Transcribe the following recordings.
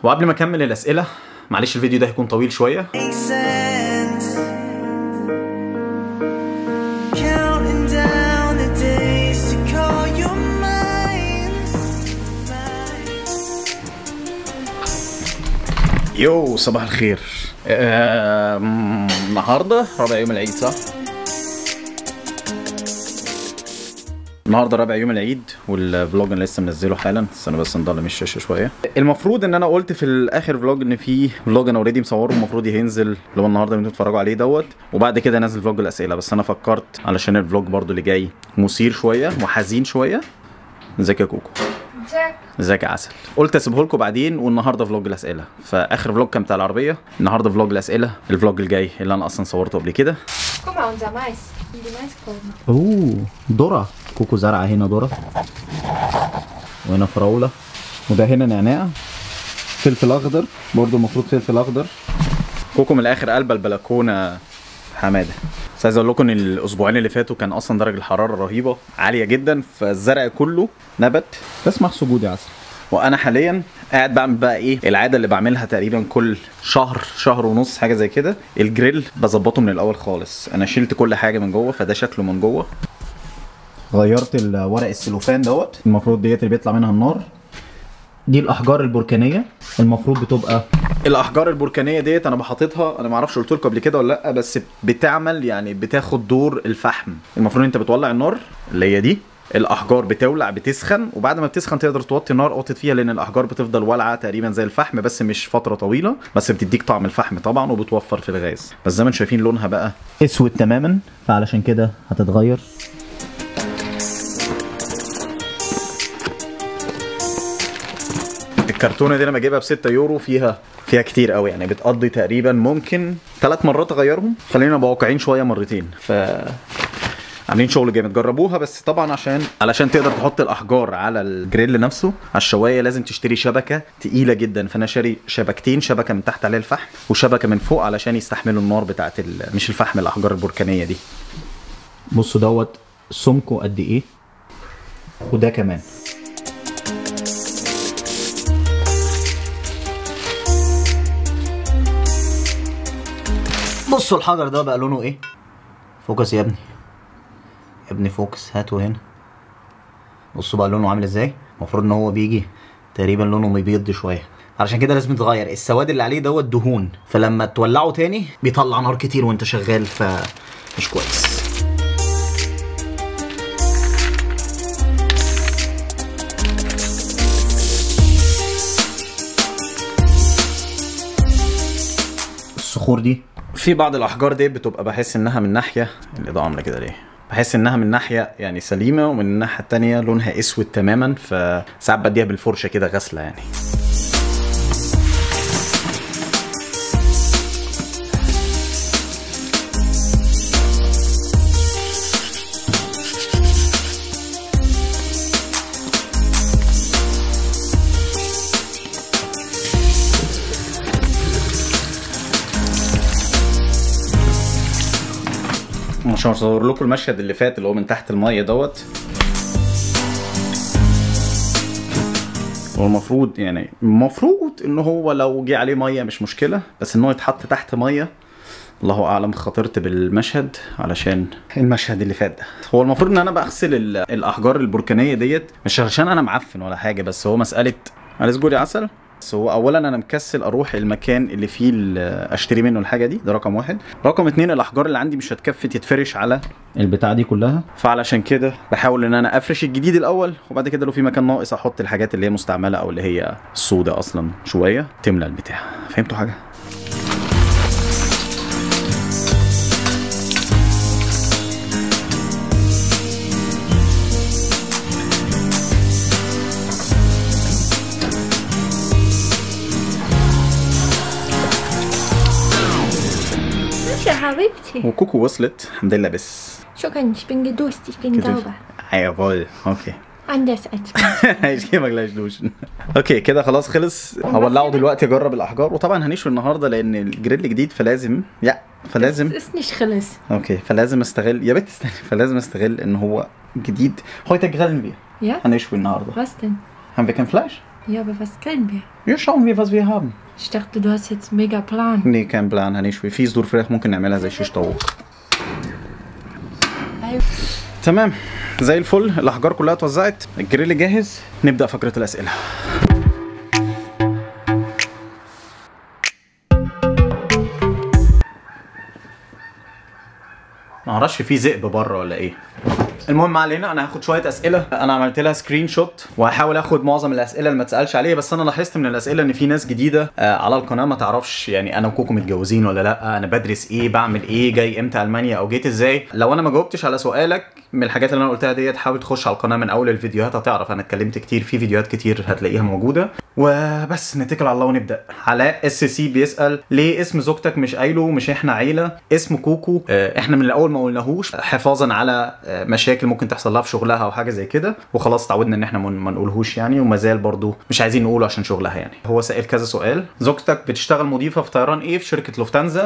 وقبل ما اكمل الاسئله معلش الفيديو ده هيكون طويل شويه sense. Counting down the days to call your mind. يو صباح الخير آه، مم، النهارده رابع يوم العيد صح؟ النهارده رابع يوم العيد والفلوج انا لسه منزله حالا استنى بس نضلم الشاشه شويه المفروض ان انا قلت في الاخر فلوج ان في فلوج انا اوريدي مصوره المفروض هينزل اللي هو النهارده اللي انتوا تتفرجوا عليه دوت وبعد كده نازل فلوج الاسئله بس انا فكرت علشان الفلوج برضو اللي جاي مثير شويه وحزين شويه ازيك يا كوكو ازيك يا عسل قلت اسيبه لكم بعدين والنهارده فلوج الاسئله فاخر فلوج كان بتاع العربيه النهارده فلوج الاسئله الفلوج الجاي اللي انا اصلا صورته قبل كده Guck mal, unser Mais. Die Maiskolben. اوه ذره كوكو زرعه هنا ذره وهنا فراوله وده هنا نعناع فلفل اخضر برضو المفروض فلفل اخضر كوكو من الاخر قلب البلكونه حماده بس عايز اقول لكم ان الاسبوعين اللي فاتوا كان اصلا درجه الحراره رهيبه عاليه جدا فالزرع كله نبت تسمح سجود يا عسل وانا حاليا قاعد بعمل بقى ايه العاده اللي بعملها تقريبا كل شهر شهر ونص حاجه زي كده الجريل بظبطه من الاول خالص انا شلت كل حاجه من جوه فده شكله من جوه غيرت الورق السلوفان دوت المفروض ديت اللي بيطلع منها النار دي الاحجار البركانيه المفروض بتبقى الاحجار البركانيه ديت انا بحطتها انا ما اعرفش قلت لكم قبل كده ولا لا بس بتعمل يعني بتاخد دور الفحم المفروض انت بتولع النار اللي هي دي الاحجار بتولع بتسخن وبعد ما بتسخن تقدر توطي النار قطت فيها لان الاحجار بتفضل والعه تقريبا زي الفحم بس مش فتره طويله بس بتديك طعم الفحم طبعا وبتوفر في الغاز بس زي ما انتم شايفين لونها بقى اسود تماما فعلشان كده هتتغير الكرتونه دي انا بجيبها ب 6 يورو فيها فيها كتير قوي يعني بتقضي تقريبا ممكن ثلاث مرات اغيرهم خلينا نبقى واقعين شويه مرتين ف عاملين شغل جامد جربوها بس طبعا عشان علشان تقدر تحط الاحجار على الجريل نفسه على الشوايه لازم تشتري شبكه تقيله جدا فانا شاري شبكتين شبكه من تحت عليها الفحم وشبكه من فوق علشان يستحملوا النار بتاعت ال... مش الفحم الاحجار البركانيه دي بصوا دوت سمكه قد ايه وده كمان بصوا الحجر ده بقى لونه ايه فوكس يا ابني يا ابني فوكس هاته هنا بصوا بقى لونه عامل ازاي المفروض ان هو بيجي تقريبا لونه مبيض شويه علشان كده لازم يتغير السواد اللي عليه دوت دهون فلما تولعه تاني بيطلع نار كتير وانت شغال ف مش كويس الصخور دي في بعض الاحجار دي بتبقى بحس انها من ناحيه الاضاءه عامله كده ليه بحس انها من ناحيه يعني سليمه ومن الناحيه التانية لونها اسود تماما فساعات بديها بالفرشه كده غسله يعني عشان اصور لكم المشهد اللي فات اللي هو من تحت الميه دوت هو المفروض يعني المفروض ان هو لو جه عليه ميه مش مشكله بس ان هو يتحط تحت ميه الله اعلم خاطرت بالمشهد علشان المشهد اللي فات ده هو المفروض ان انا بغسل ال- الاحجار البركانيه ديت مش عشان انا معفن ولا حاجه بس هو مساله عايز جولي عسل بس هو اولا انا مكسل اروح المكان اللي فيه ال- اشتري منه الحاجه دي ده رقم واحد رقم اتنين الاحجار اللي عندي مش هتكفي تتفرش على البتاع دي كلها فعلشان كده بحاول ان انا افرش الجديد الاول وبعد كده لو في مكان ناقص احط الحاجات اللي هي مستعمله او اللي هي السودة اصلا شويه تملى البتاع فهمتوا حاجه Danke, حبيبتي. وكوكو وصلت الحمد لله بس Schukern, ich bin geduscht, ich bin Geduscht. sauber. jawohl اوكي Anders als man. هيجيبك لاش دوشن اوكي كده خلاص خلص هولعه دلوقتي اجرب الاحجار وطبعا هنشوي النهارده لان الجريل جديد فلازم يا فلازم Das ist nicht Chilles. اوكي فلازم استغل يا بنت استني فلازم استغل ان هو جديد heute grillen wir Ja? هنشوي النهارده Was denn? haben wir kein Fleisch Ja, aber was können wir? Ja, schauen wir, was wir haben. Ich dachte, du hast jetzt einen mega Plan. Nee, kein Plan هنشوي في صدور فراخ ممكن نعملها زي شيش طاووق أيوة. تمام زي الفل الاحجار كلها اتوزعت الجريل جاهز نبدا فقره الاسئله ما اعرفش في ذئب بره ولا ايه المهم ما علينا انا هاخد شويه اسئله انا عملت لها سكرين شوت وهحاول اخد معظم الاسئله اللي ما اتسالش عليها بس انا لاحظت من الاسئله ان في ناس جديده آه، على القناه ما تعرفش يعني انا وكوكو متجوزين ولا لا انا بدرس ايه بعمل ايه جاي امتى المانيا او جيت ازاي لو انا ما جاوبتش على سؤالك من الحاجات اللي انا قلتها ديت حاول تخش على القناه من اول الفيديوهات هتعرف انا اتكلمت كتير في فيديوهات كتير هتلاقيها موجوده وبس نتكل على الله ونبدا علاء اس سي بيسال ليه اسم زوجتك مش قايله مش احنا عيله اسم كوكو آه، احنا من الاول ما قلناهوش حفاظا على آه، مشاكل ممكن تحصل لها في شغلها او حاجه زي كده وخلاص تعودنا ان احنا من- ما نقولهوش يعني وما زال برضو مش عايزين نقوله عشان شغلها يعني هو سائل كذا سؤال زوجتك بتشتغل مضيفه في طيران ايه في شركه لوفتانزا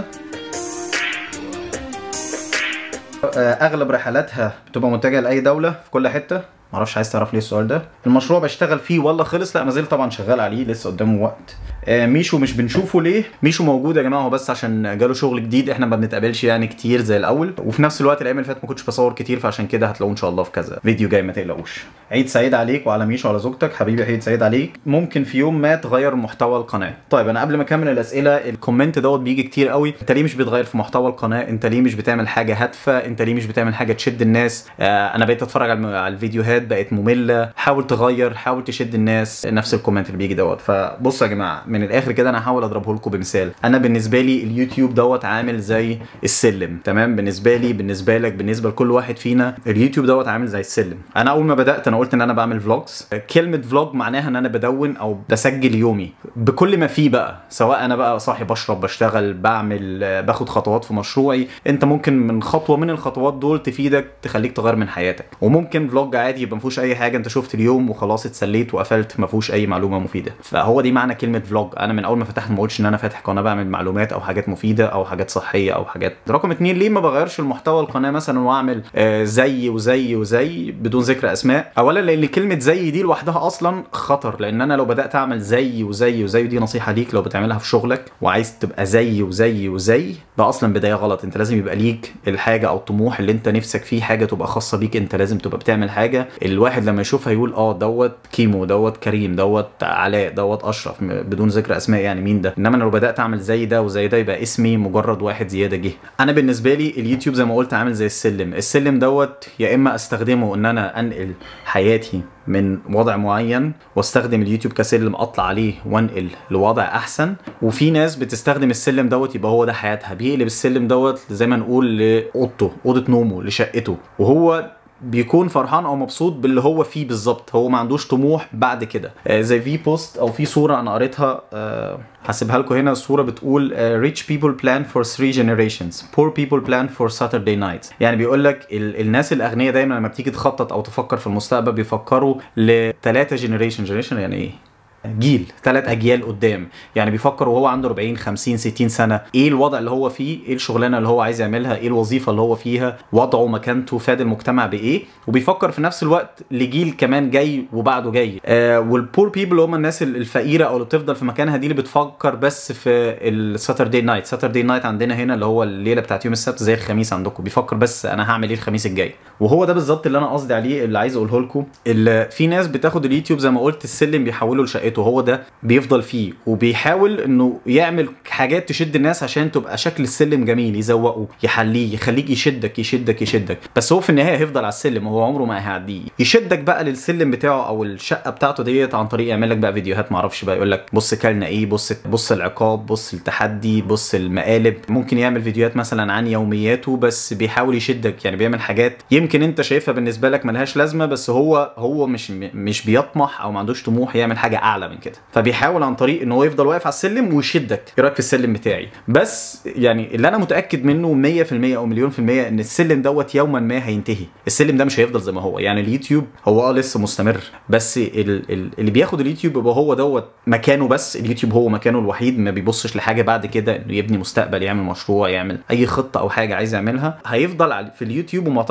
آه، اغلب رحلاتها بتبقى متجهه لاي دوله في كل حته معرفش عايز تعرف ليه السؤال ده المشروع بشتغل فيه ولا خلص لا ما زلت طبعا شغال عليه لسه قدامه وقت آه، ميشو مش بنشوفه ليه ميشو موجود يا جماعه هو بس عشان جاله شغل جديد احنا ما بنتقابلش يعني كتير زي الاول وفي نفس الوقت الايام اللي فاتت ما كنتش بصور كتير فعشان كده هتلاقوه ان شاء الله في كذا فيديو جاي ما تقلقوش عيد سعيد عليك وعلى ميشو وعلى زوجتك حبيبي عيد سعيد عليك ممكن في يوم ما تغير محتوى القناه طيب انا قبل ما اكمل الاسئله الكومنت دوت بيجي كتير قوي انت ليه مش بتغير في محتوى القناه انت ليه مش بتعمل حاجه هادفه انت ليه مش بتعمل حاجه تشد الناس آه انا بقيت اتفرج على على الفيديوهات بقت ممله حاول تغير حاول تشد الناس نفس الكومنت اللي بيجي دوت فبصوا يا جماعه من الاخر كده انا هحاول اضربه لكم بمثال انا بالنسبه لي اليوتيوب دوت عامل زي السلم تمام بالنسبه لي بالنسبه لك بالنسبه لكل واحد فينا اليوتيوب دوت عامل زي السلم انا اول ما بدات انا قلت ان انا بعمل فلوجز كلمه فلوج معناها ان انا بدون او بسجل يومي بكل ما فيه بقى سواء انا بقى صاحي بشرب بشتغل بعمل آه، باخد خطوات في مشروعي انت ممكن من خطوه من الخطوات دول تفيدك تخليك تغير من حياتك وممكن فلوج عادي يبقى ما فيهوش اي حاجه انت شفت اليوم وخلاص اتسليت وقفلت ما فيهوش اي معلومه مفيده فهو دي معنى كلمه فلوج انا من اول ما فتحت ما قلتش ان انا فاتح قناه بعمل معلومات او حاجات مفيده او حاجات صحيه او حاجات رقم اتنين ليه ما بغيرش المحتوى القناه مثلا واعمل آه، زي وزي وزي بدون ذكر اسماء اولا لان كلمه زي دي لوحدها اصلا خطر لان انا لو بدات اعمل زي وزي وزي ودي نصيحه ليك لو بتعملها في شغلك وعايز تبقى زي وزي وزي ده اصلا بدايه غلط انت لازم يبقى ليك الحاجه او الطموح اللي انت نفسك فيه حاجه تبقى خاصه بيك انت لازم تبقى بتعمل حاجه الواحد لما يشوفها يقول اه دوت كيمو دوت كريم دوت علاء دوت اشرف م- بدون ذكر اسماء يعني مين ده انما انا لو بدات اعمل زي ده وزي ده يبقى اسمي مجرد واحد زياده جه انا بالنسبه لي اليوتيوب زي ما قلت عامل زي السلم السلم دوت يا اما استخدمه ان انا انقل حياتي من وضع معين واستخدم اليوتيوب كسلم اطلع عليه وانقل لوضع احسن وفي ناس بتستخدم السلم دوت يبقى هو ده حياتها بيقلب السلم دوت زي ما نقول لاوضته اوضه نومه لشقته وهو بيكون فرحان او مبسوط باللي هو فيه بالظبط هو ما عندوش طموح بعد كده آه زي في بوست او في صوره انا قريتها آه هسيبها لكم هنا الصوره بتقول آه rich people plan for three generations poor people plan for Saturday nights يعني بيقول لك ال- الناس الاغنياء دايما لما بتيجي تخطط او تفكر في المستقبل بيفكروا لثلاثه جنريشن جنريشن يعني ايه جيل ثلاث اجيال قدام يعني بيفكر وهو عنده 40 50 60 سنه ايه الوضع اللي هو فيه ايه الشغلانه اللي هو عايز يعملها ايه الوظيفه اللي هو فيها وضعه مكانته فاد المجتمع بايه وبيفكر في نفس الوقت لجيل كمان جاي وبعده جاي آه والبور بيبل هم الناس الفقيره او اللي بتفضل في مكانها دي اللي بتفكر بس في الساتردي نايت ساتردي نايت عندنا هنا اللي هو الليله بتاعت يوم السبت زي الخميس عندكم بيفكر بس انا هعمل ايه الخميس الجاي وهو ده بالظبط اللي انا قصدي عليه اللي عايز اقوله لكم اللي في ناس بتاخد اليوتيوب زي ما قلت السلم بيحوله لشقته هو ده بيفضل فيه وبيحاول انه يعمل حاجات تشد الناس عشان تبقى شكل السلم جميل يزوقه يحليه يخليك يشدك يشدك يشدك بس هو في النهايه هيفضل على السلم هو عمره ما هيعديه يشدك بقى للسلم بتاعه او الشقه بتاعته ديت عن طريق يعمل لك بقى فيديوهات معرفش بقى يقول لك بص كلنا ايه بص بص العقاب بص التحدي بص المقالب ممكن يعمل فيديوهات مثلا عن يومياته بس بيحاول يشدك يعني بيعمل حاجات يمكن انت شايفها بالنسبه لك ملهاش لازمه بس هو هو مش مش بيطمح او ما عندوش طموح يعمل حاجه اعلى من كده فبيحاول عن طريق ان هو يفضل واقف على السلم ويشدك ايه رايك في السلم بتاعي بس يعني اللي انا متاكد منه 100% او مليون في المية ان السلم دوت يوما ما هينتهي السلم ده مش هيفضل زي ما هو يعني اليوتيوب هو اه لسه مستمر بس ال ال اللي بياخد اليوتيوب يبقى هو دوت مكانه بس اليوتيوب هو مكانه الوحيد ما بيبصش لحاجه بعد كده انه يبني مستقبل يعمل مشروع يعمل اي خطه او حاجه عايز يعملها هيفضل على- في اليوتيوب ومعتقد ان اليوتيوب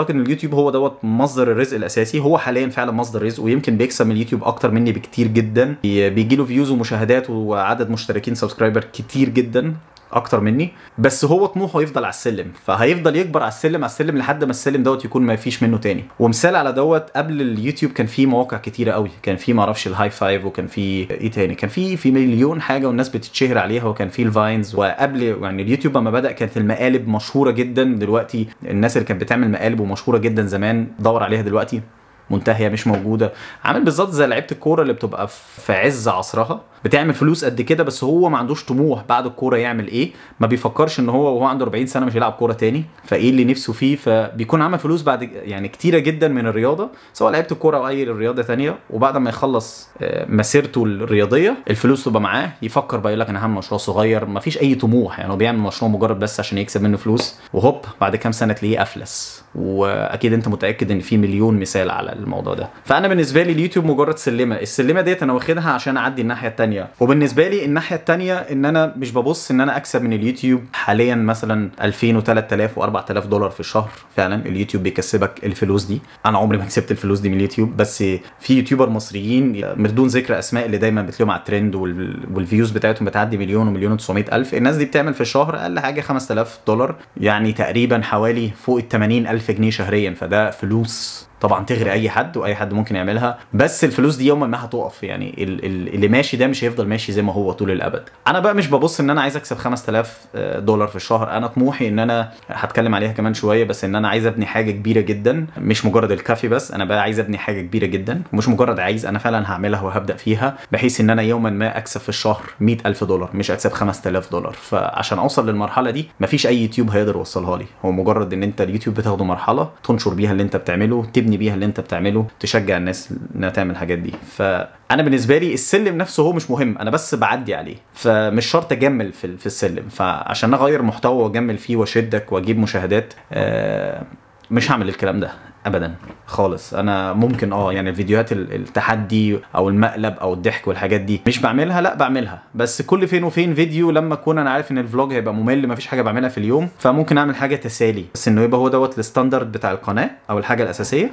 اليوتيوب هو دوت مصدر الرزق الاساسي هو حاليا فعلا مصدر رزق ويمكن بيكسب من اليوتيوب اكتر مني بكتير جدا بيجي له فيوز ومشاهدات وعدد مشتركين سبسكرايبر كتير جدا اكتر مني بس هو طموحه يفضل على السلم فهيفضل يكبر على السلم على السلم لحد ما السلم دوت يكون ما فيش منه تاني ومثال على دوت قبل اليوتيوب كان في مواقع كتيره قوي كان في معرفش الهاي فايف وكان في ايه تاني كان في في مليون حاجه والناس بتتشهر عليها وكان في الفاينز وقبل يعني اليوتيوب لما بدا كانت المقالب مشهوره جدا دلوقتي الناس اللي كانت بتعمل مقالب ومشهوره جدا زمان دور عليها دلوقتي منتهيه مش موجوده عامل بالظبط زي لعيبه الكوره اللي بتبقى في عز عصرها بتعمل فلوس قد كده بس هو ما عندوش طموح بعد الكوره يعمل ايه ما بيفكرش ان هو وهو عنده 40 سنه مش هيلعب كوره تاني فايه اللي نفسه فيه فبيكون عمل فلوس بعد يعني كتيره جدا من الرياضه سواء لعيبه الكوره او اي رياضه تانية وبعد ما يخلص آه، مسيرته الرياضيه الفلوس تبقى معاه يفكر بقى يقول لك انا هعمل مشروع صغير ما فيش اي طموح يعني هو بيعمل مشروع مجرد بس عشان يكسب منه فلوس وهوب بعد كام سنه تلاقيه افلس واكيد انت متاكد ان في مليون مثال على الموضوع ده فانا بالنسبه لي اليوتيوب مجرد سلمه السلمه ديت انا واخدها عشان اعدي الناحيه التانية وبالنسبه لي الناحيه التانية ان انا مش ببص ان انا اكسب من اليوتيوب حاليا مثلا 2000 و3000 و4000 دولار في الشهر فعلا اليوتيوب بيكسبك الفلوس دي انا عمري ما كسبت الفلوس دي من اليوتيوب بس في يوتيوبر مصريين من دون ذكر اسماء اللي دايما بتلاقيهم على الترند وال- والفيوز بتاعتهم بتعدي مليون ومليون و900 الف الناس دي بتعمل في الشهر اقل حاجه 5000 دولار يعني تقريبا حوالي فوق ال 80 الف جنيه شهريا فده فلوس طبعا تغري اي حد واي حد ممكن يعملها بس الفلوس دي يوما ما هتقف يعني ال- ال- اللي ماشي ده مش هيفضل ماشي زي ما هو طول الابد انا بقى مش ببص ان انا عايز اكسب 5000 دولار في الشهر انا طموحي ان انا هتكلم عليها كمان شويه بس ان انا عايز ابني حاجه كبيره جدا مش مجرد الكافي بس انا بقى عايز ابني حاجه كبيره جدا ومش مجرد عايز انا فعلا هعملها وهبدا فيها بحيث ان انا يوما ما اكسب في الشهر 100000 دولار مش اكسب 5000 دولار فعشان اوصل للمرحله دي مفيش اي يوتيوب هيقدر يوصلها لي هو مجرد ان انت اليوتيوب بتاخده مرحله تنشر بيها اللي انت بتعمله تبني بيها اللي انت بتعمله تشجع الناس انها تعمل الحاجات دي فانا بالنسبه لي السلم نفسه هو مش مهم انا بس بعدي عليه فمش شرط اجمل في ال- في السلم فعشان اغير محتوى واجمل فيه واشدك واجيب مشاهدات آه، مش هعمل الكلام ده ابدا خالص انا ممكن اه يعني الفيديوهات ال- التحدي او المقلب او الضحك والحاجات دي مش بعملها لا بعملها بس كل فين وفين فيديو لما اكون انا عارف ان الفلوج هيبقى ممل مفيش حاجه بعملها في اليوم فممكن اعمل حاجه تسالي بس انه يبقى هو دوت الستاندرد بتاع القناه او الحاجه الاساسيه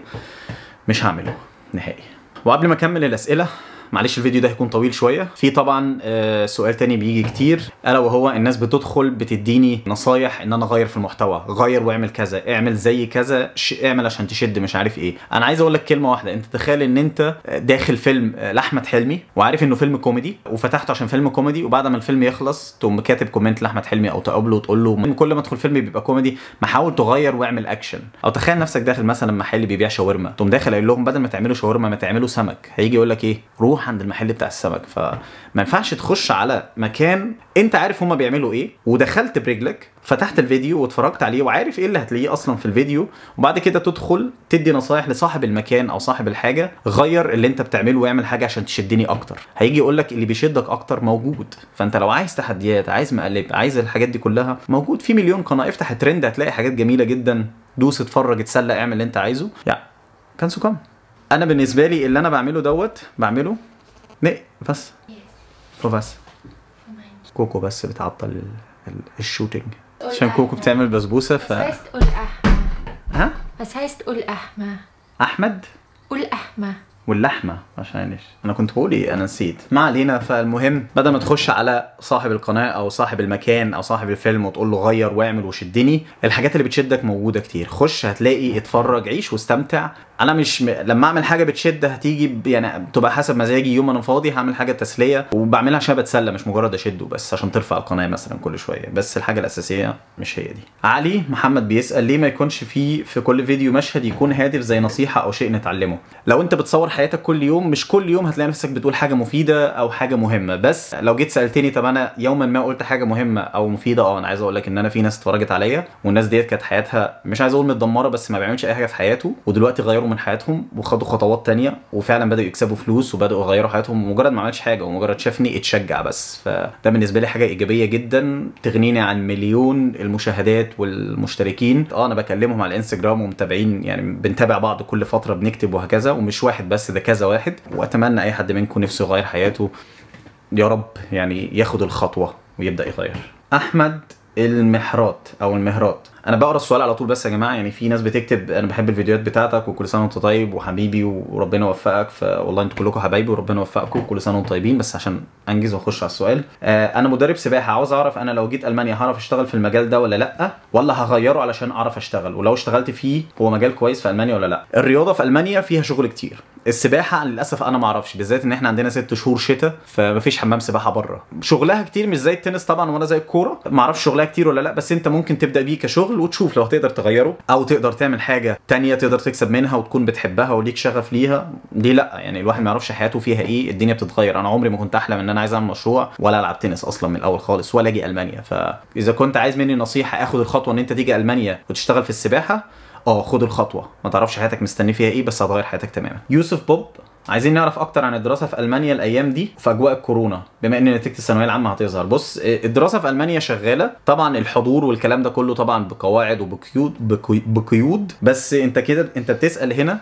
مش هعمله نهائي وقبل ما اكمل الاسئله معلش الفيديو ده هيكون طويل شويه في طبعا آه، سؤال تاني بيجي كتير الا وهو الناس بتدخل بتديني نصايح ان انا اغير في المحتوى غير واعمل كذا اعمل زي كذا ش... اعمل عشان تشد مش عارف ايه انا عايز اقول لك كلمه واحده انت تخيل ان انت داخل فيلم آه، لاحمد حلمي وعارف انه فيلم كوميدي وفتحته عشان فيلم كوميدي وبعد ما الفيلم يخلص تقوم كاتب كومنت لاحمد حلمي او تقابله وتقول له كل ما ادخل فيلم بيبقى كوميدي ما حاول تغير واعمل اكشن او تخيل نفسك داخل مثلا محل بيبيع شاورما تقوم داخل قايل لهم بدل ما تعملوا شاورما ما تعملوا سمك هيجي يقول لك ايه روح عند المحل بتاع السمك فما ينفعش تخش على مكان انت عارف هما بيعملوا ايه ودخلت برجلك فتحت الفيديو واتفرجت عليه وعارف ايه اللي هتلاقيه اصلا في الفيديو وبعد كده تدخل تدي نصايح لصاحب المكان او صاحب الحاجه غير اللي انت بتعمله واعمل حاجه عشان تشدني اكتر هيجي يقول لك اللي بيشدك اكتر موجود فانت لو عايز تحديات عايز مقلب عايز الحاجات دي كلها موجود في مليون قناه افتح الترند هتلاقي حاجات جميله جدا دوس اتفرج اتسلى اعمل اللي انت عايزه يعني كان سكام انا بالنسبه لي اللي انا بعمله دوت بعمله نق بس فبس كوكو بس بتعطل ال- ال- الشوتينج عشان كوكو بتعمل بسبوسه ف Was heißt Ulahma? ها Was heißt Ulahma? احمد Ulahma. واللحمه عشان ايش انا كنت بقول ايه انا نسيت ما علينا فالمهم بدل ما تخش على صاحب القناه او صاحب المكان او صاحب الفيلم وتقول له غير واعمل وشدني الحاجات اللي بتشدك موجوده كتير خش هتلاقي اتفرج عيش واستمتع انا مش م... لما اعمل حاجه بتشد هتيجي ب... يعني بتبقى حسب مزاجي يوم انا فاضي هعمل حاجه تسليه وبعملها عشان بتسلى مش مجرد اشده بس عشان ترفع القناه مثلا كل شويه بس الحاجه الاساسيه مش هي دي علي محمد بيسال ليه ما يكونش في في كل فيديو مشهد يكون هادف زي نصيحه او شيء نتعلمه لو انت بتصور حياتك كل يوم مش كل يوم هتلاقي نفسك بتقول حاجه مفيده او حاجه مهمه بس لو جيت سالتني طب انا يوما ما قلت حاجه مهمه او مفيده اه انا عايز اقول لك ان انا في ناس اتفرجت عليا والناس ديت كانت حياتها مش عايز اقول متدمره بس ما بيعملش اي حاجه في حياته ودلوقتي غيروا من حياتهم وخدوا خطوات تانية وفعلا بداوا يكسبوا فلوس وبداوا يغيروا حياتهم ومجرد ما عملش حاجه ومجرد شافني اتشجع بس فده بالنسبه لي حاجه ايجابيه جدا تغنيني عن مليون المشاهدات والمشتركين اه انا بكلمهم على الانستجرام ومتابعين يعني بنتابع بعض كل فتره بنكتب وهكذا ومش واحد بس ده كذا واحد واتمنى اي حد منكم نفسه يغير حياته يا رب يعني ياخد الخطوه ويبدا يغير احمد المحرات او المهرات انا بقرا السؤال على طول بس يا جماعه يعني في ناس بتكتب انا بحب الفيديوهات بتاعتك وكل سنه وانت طيب وحبيبي وربنا يوفقك فوالله انتوا كلكم حبايبي وربنا يوفقكم وكل سنه وانتم طيبين بس عشان انجز واخش على السؤال آه انا مدرب سباحه عاوز اعرف انا لو جيت المانيا هعرف اشتغل في المجال ده ولا لا ولا هغيره علشان اعرف اشتغل ولو اشتغلت فيه هو مجال كويس في المانيا ولا لا الرياضه في المانيا فيها شغل كتير السباحه للاسف انا ما اعرفش بالذات ان احنا عندنا ست شهور شتاء فمفيش حمام سباحه بره شغلها كتير مش زي التنس طبعا ولا زي الكوره ما اعرفش شغلها كتير ولا لا بس انت ممكن تبدا بيه كشغل وتشوف لو هتقدر تغيره او تقدر تعمل حاجه تانية تقدر تكسب منها وتكون بتحبها وليك شغف ليها دي لا يعني الواحد ما يعرفش حياته فيها ايه الدنيا بتتغير انا عمري ما كنت احلم ان انا عايز اعمل مشروع ولا العب تنس اصلا من الاول خالص ولا اجي المانيا فاذا كنت عايز مني نصيحه اخد الخطوه ان انت تيجي المانيا وتشتغل في السباحه اه خد الخطوه ما تعرفش حياتك مستني فيها ايه بس هتغير حياتك تماما يوسف بوب عايزين نعرف اكتر عن الدراسه في المانيا الايام دي في اجواء الكورونا بما ان نتيجه الثانويه العامه هتظهر بص الدراسه في المانيا شغاله طبعا الحضور والكلام ده كله طبعا بقواعد وبقيود بقي- بقيود بس انت كده انت بتسال هنا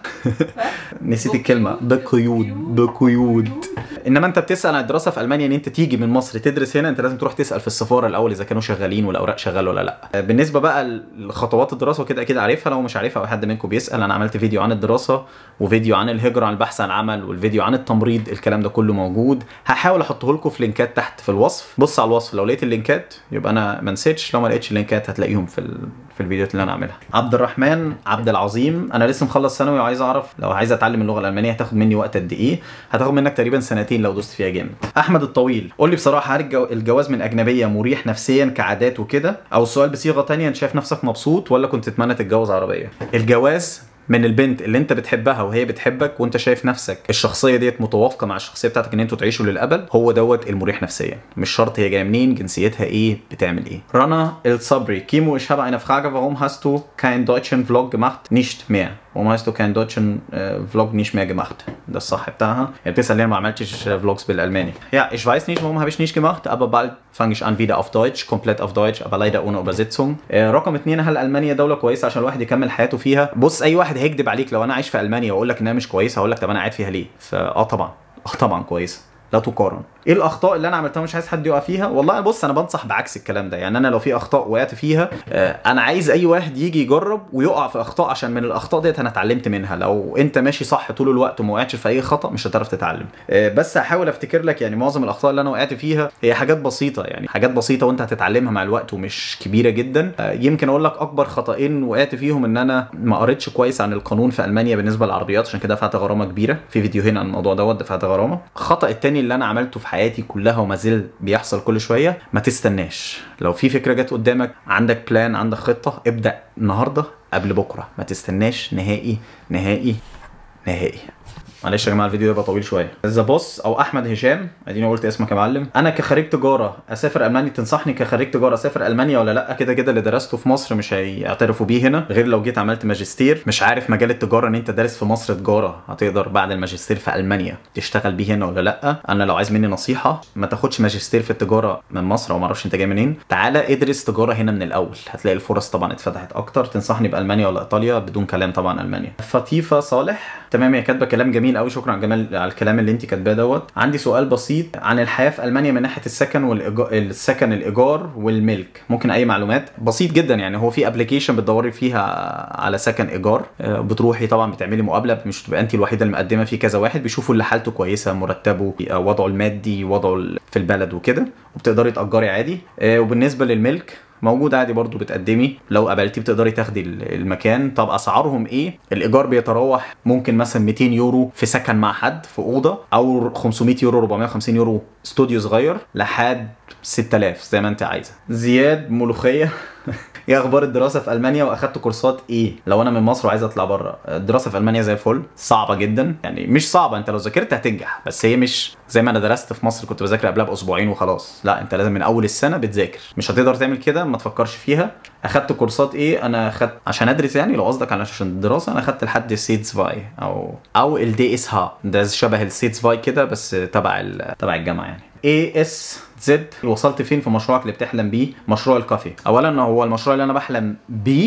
نسيت الكلمه بقيود بقيود انما انت بتسال عن الدراسه في المانيا ان انت تيجي من مصر تدرس هنا انت لازم تروح تسال في السفاره الاول اذا كانوا شغالين والاوراق شغاله ولا لا بالنسبه بقى لخطوات الدراسه وكده اكيد عارفها لو مش عارفها او حد منكم بيسال انا عملت فيديو عن الدراسه وفيديو عن الهجره عن البحث عن عمل والفيديو عن التمريض الكلام ده كله موجود هحاول احطه لكم في لينكات تحت في الوصف بص على الوصف لو لقيت اللينكات يبقى انا ما نسيتش لو ما لقيتش اللينكات هتلاقيهم في ال... في الفيديوهات اللي انا عاملها عبد الرحمن عبد العظيم انا لسه مخلص ثانوي وعايز اعرف لو عايز اتعلم اللغه الالمانيه هتاخد مني وقت قد ايه هتاخد منك تقريبا سنتين لو دوست فيها جامد احمد الطويل قول لي بصراحه هل الجو- الجواز من اجنبيه مريح نفسيا كعادات وكده او السؤال بصيغه تانية انت شايف نفسك مبسوط ولا كنت تتمنى تتجوز عربيه الجواز من البنت اللي انت بتحبها وهي بتحبك وانت شايف نفسك الشخصيه ديت متوافقه مع الشخصيه بتاعتك ان انتوا تعيشوا للابد هو دوت المريح نفسيا مش شرط هي جايه منين جنسيتها ايه بتعمل ايه رنا الصبري كيمو ich habe eine Frage warum hast du keinen deutschen Vlog gemacht nicht mehr warum hast du keinen deutschen äh, Vlog nicht mehr gemacht ده الصح بتاعها هي بتسال ليه ما عملتش فلوجز بالالماني ja ich weiß nicht warum habe ich nicht gemacht aber bald fange ich an wieder auf Deutsch komplett auf Deutsch aber leider ohne Übersetzung äh, رقم اتنين هل المانيا دوله كويسه عشان الواحد يكمل حياته فيها بص اي واحد هيكذب عليك لو انا عايش في المانيا واقول لك انها مش كويسه هقول لك طب انا قاعد فيها ليه فاه طبعا اه طبعا كويسه لا تقارن ايه الاخطاء اللي انا عملتها مش عايز حد يقع فيها والله بص انا بنصح بعكس الكلام ده يعني انا لو في اخطاء وقعت فيها آه، انا عايز اي واحد يجي يجرب ويقع في اخطاء عشان من الاخطاء ديت انا اتعلمت منها لو انت ماشي صح طول الوقت وما وقعتش في اي خطا مش هتعرف تتعلم آه، بس هحاول افتكر لك يعني معظم الاخطاء اللي انا وقعت فيها هي حاجات بسيطه يعني حاجات بسيطه وانت هتتعلمها مع الوقت ومش كبيره جدا آه، يمكن اقول لك اكبر خطأين وقعت فيهم ان انا ما قريتش كويس عن القانون في المانيا بالنسبه للعربيات عشان كده دفعت غرامه كبيره في فيديوهين عن الموضوع دوت دفعت غرامه الخطأ التاني اللي انا عملته في حياتي كلها وما زال بيحصل كل شويه ما تستناش لو في فكره جت قدامك عندك بلان عندك خطه ابدا النهارده قبل بكره ما تستناش نهائي نهائي نهائي معلش يا جماعه الفيديو ده بقى طويل شويه ذا بوس او احمد هشام اديني قلت اسمك يا معلم انا كخريج تجاره اسافر المانيا تنصحني كخريج تجاره اسافر المانيا ولا لا كده كده اللي درسته في مصر مش هيعترفوا بيه هنا غير لو جيت عملت ماجستير مش عارف مجال التجاره ان انت دارس في مصر تجاره هتقدر بعد الماجستير في المانيا تشتغل بيه هنا ولا لا انا لو عايز مني نصيحه ما تاخدش ماجستير في التجاره من مصر او ما اعرفش انت جاي منين تعالى ادرس تجاره هنا من الاول هتلاقي الفرص طبعا اتفتحت اكتر تنصحني بالمانيا ولا ايطاليا بدون كلام طبعا المانيا فطيفه صالح تمام هي كاتبه كلام جميل قوي شكرا على الجمال على الكلام اللي انت كاتباه دوت عندي سؤال بسيط عن الحياه في المانيا من ناحيه السكن والايجار السكن الايجار والملك ممكن اي معلومات بسيط جدا يعني هو في ابلكيشن بتدوري فيها على سكن ايجار آه، بتروحي طبعا بتعملي مقابله مش تبقى انت الوحيده اللي مقدمه في كذا واحد بيشوفوا اللي حالته كويسه مرتبه آه، وضعه المادي وضعه ال- في البلد وكده وبتقدري تاجري عادي آه، وبالنسبه للملك موجود عادي برضو بتقدمي لو قابلتي بتقدري تاخدي ال- المكان طب اسعارهم ايه الايجار بيتراوح ممكن مثلا 200 يورو في سكن مع حد في اوضه او 500 يورو 450 يورو استوديو صغير لحد 6000 زي ما انت عايزه زياد ملوخيه ايه اخبار الدراسه في المانيا واخدت كورسات ايه لو انا من مصر وعايز اطلع بره الدراسه في المانيا زي الفل صعبه جدا يعني مش صعبه انت لو ذاكرت هتنجح بس هي مش زي ما انا درست في مصر كنت بذاكر قبلها باسبوعين وخلاص لا انت لازم من اول السنه بتذاكر مش هتقدر تعمل كده ما تفكرش فيها اخدت كورسات ايه انا اخدت عشان ادرس يعني لو قصدك على عشان الدراسه انا اخدت لحد سيتس فاي او او الدي اس ها ده شبه السيتس فاي كده بس تبع ال- تبع الجامعه يعني اي اس زد وصلت فين في مشروعك اللي بتحلم بيه مشروع الكافي اولا هو المشروع اللي انا بحلم بيه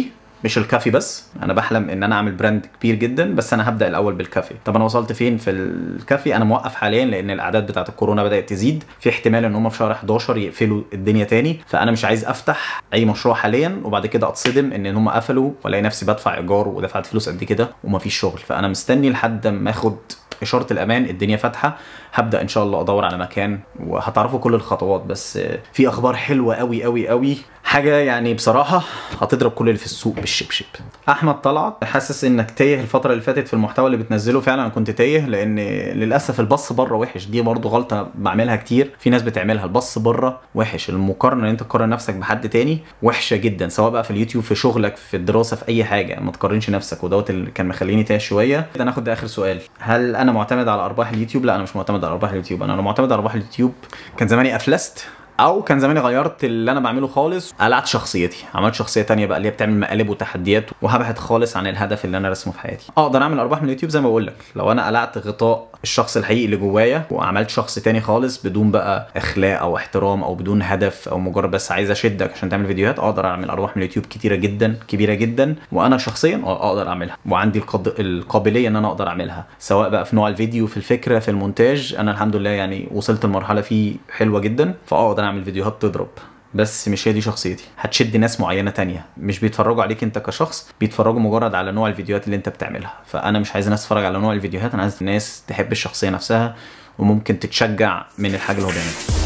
مش الكافي بس انا بحلم ان انا اعمل براند كبير جدا بس انا هبدا الاول بالكافي طب انا وصلت فين في الكافي انا موقف حاليا لان الاعداد بتاعه الكورونا بدات تزيد في احتمال ان هم في شهر 11 يقفلوا الدنيا تاني فانا مش عايز افتح اي مشروع حاليا وبعد كده اتصدم ان هم قفلوا والاقي نفسي بدفع ايجار ودفعت فلوس قد كده ومفيش شغل فانا مستني لحد ما اخد اشاره الامان الدنيا فاتحه هبدا ان شاء الله ادور على مكان وهتعرفوا كل الخطوات بس في اخبار حلوه قوي قوي قوي حاجه يعني بصراحه هتضرب كل اللي في السوق بالشبشب احمد طلعت حاسس انك تايه الفتره اللي فاتت في المحتوى اللي بتنزله فعلا انا كنت تايه لان للاسف البص بره وحش دي برضو غلطه بعملها كتير في ناس بتعملها البص بره وحش المقارنه ان انت تقارن نفسك بحد تاني وحشه جدا سواء بقى في اليوتيوب في شغلك في الدراسه في اي حاجه ما تقارنش نفسك ودوت اللي كان مخليني تايه شويه ده ناخد ده اخر سؤال هل انا معتمد على ارباح اليوتيوب لا انا مش معتمد على ارباح اليوتيوب انا لو معتمد على ارباح اليوتيوب كان زماني افلست او كان زماني غيرت اللي انا بعمله خالص قلعت شخصيتي عملت شخصيه تانية بقى اللي هي بتعمل مقالب وتحديات وهبعد خالص عن الهدف اللي انا رسمه في حياتي اقدر اعمل ارباح من اليوتيوب زي ما بقول لك لو انا قلعت غطاء الشخص الحقيقي اللي جوايا وعملت شخص تاني خالص بدون بقى اخلاق او احترام او بدون هدف او مجرد بس عايز اشدك عشان تعمل فيديوهات اقدر اعمل ارباح من اليوتيوب كتيره جدا كبيره جدا وانا شخصيا اقدر اعملها وعندي القد... القابليه ان انا اقدر اعملها سواء بقى في نوع الفيديو في الفكره في المونتاج انا الحمد لله يعني وصلت لمرحله فيه حلوه جدا فاقدر اعمل فيديوهات تضرب بس مش هي دي شخصيتي هتشد ناس معينه تانية مش بيتفرجوا عليك انت كشخص بيتفرجوا مجرد على نوع الفيديوهات اللي انت بتعملها فانا مش عايز الناس تتفرج على نوع الفيديوهات انا عايز الناس تحب الشخصيه نفسها وممكن تتشجع من الحاجه اللي هو بيعملها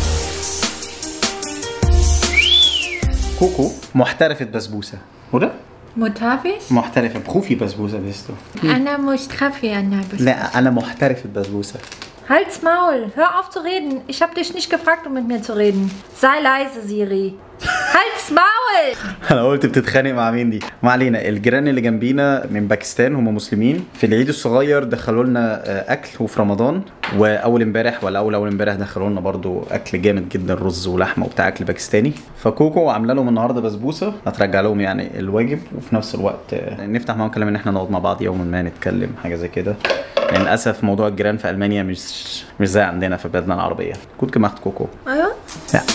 كوكو محترفة بسبوسة وده متعفش؟ محترفة بخوفي بسبوسة بيستو أنا مش خافية أنا بس لا أنا محترفة بسبوسة Halt's Maul, hör auf zu reden. Ich habe dich nicht gefragt, um mit mir zu reden. Sei leise, Siri. Halt's Maul! انا قلت بتتخانق مع مين دي ما علينا الجيران اللي جنبينا من باكستان هم مسلمين في العيد الصغير دخلوا لنا آه، اكل وفي رمضان واول امبارح ولا اول اول امبارح دخلوا لنا برضو اكل جامد جدا رز ولحمه وبتاع اكل باكستاني فكوكو عامله لهم النهارده بسبوسه هترجع لهم يعني الواجب وفي نفس الوقت آه، نفتح معاهم كلام ان احنا نقعد مع بعض يوما ما نتكلم حاجه زي كده يعني للاسف موضوع الجيران في المانيا مش مش زي عندنا في بلادنا العربيه كنت كمخت كوكو Ajo? Ja.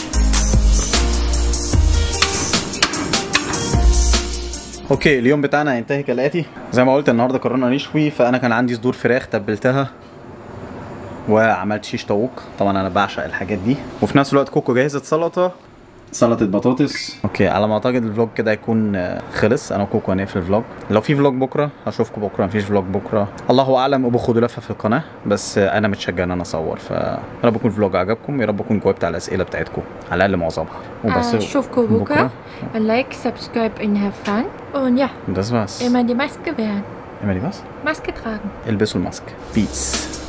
اوكي اليوم بتاعنا هينتهي كالاتي زي ما قلت النهارده قررنا نشوي فانا كان عندي صدور فراخ تبلتها وعملت شيش طاووق طبعا انا بعشق الحاجات دي وفي نفس الوقت كوكو جهزت سلطه سلطة بطاطس اوكي على ما اعتقد الفلوج كده هيكون آه، خلص انا وكوكو هنقفل الفلوج لو في فلوج بكره هشوفكم بكره مفيش فلوج بكره الله اعلم وباخدوا لفه في القناه بس آه، انا متشجع ان انا اصور ف يا رب يكون الفلوج عجبكم يا رب اكون جاوبت على الاسئله بتاعتكم على الاقل معظمها وبس أشوفكم بكرة. Like, subscribe and have fun. Und ja, das war's immer die Maske wehren. اعملي بس Maske tragen. البسوا الماسك بيس